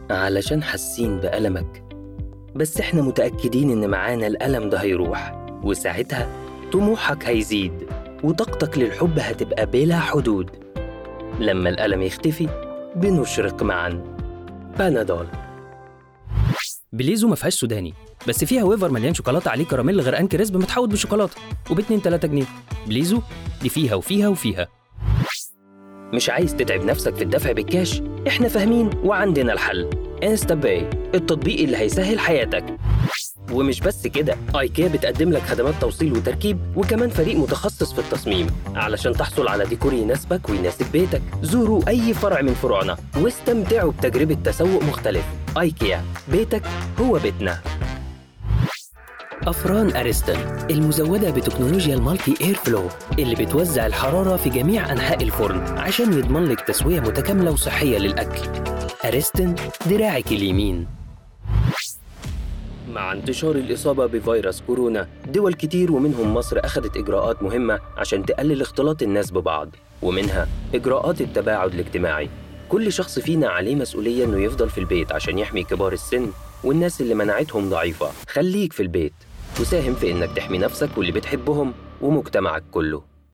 علشان حاسين بألمك بس إحنا متأكدين إن معانا الألم ده هيروح وساعتها طموحك هيزيد وطاقتك للحب هتبقى بلا حدود لما الألم يختفي بنشرق معا بانادول بليزو ما فيهاش سوداني بس فيها ويفر مليان شوكولاته عليه كراميل غرقان كريسب متحوط بالشوكولاته وب 2 3 جنيه بليزو دي فيها وفيها وفيها مش عايز تتعب نفسك في الدفع بالكاش احنا فاهمين وعندنا الحل انستا باي التطبيق اللي هيسهل حياتك ومش بس كده ايكيا بتقدم لك خدمات توصيل وتركيب وكمان فريق متخصص في التصميم علشان تحصل على ديكور يناسبك ويناسب بيتك زوروا اي فرع من فروعنا واستمتعوا بتجربة تسوق مختلف ايكيا بيتك هو بيتنا أفران أريستن المزودة بتكنولوجيا المالتي إير فلو اللي بتوزع الحرارة في جميع أنحاء الفرن عشان يضمن لك تسوية متكاملة وصحية للأكل أريستن دراعك اليمين مع انتشار الإصابة بفيروس كورونا دول كتير ومنهم مصر أخذت إجراءات مهمة عشان تقلل اختلاط الناس ببعض ومنها إجراءات التباعد الاجتماعي كل شخص فينا عليه مسؤولية إنه يفضل في البيت عشان يحمي كبار السن والناس اللي مناعتهم ضعيفة خليك في البيت وساهم في إنك تحمي نفسك واللي بتحبهم ومجتمعك كله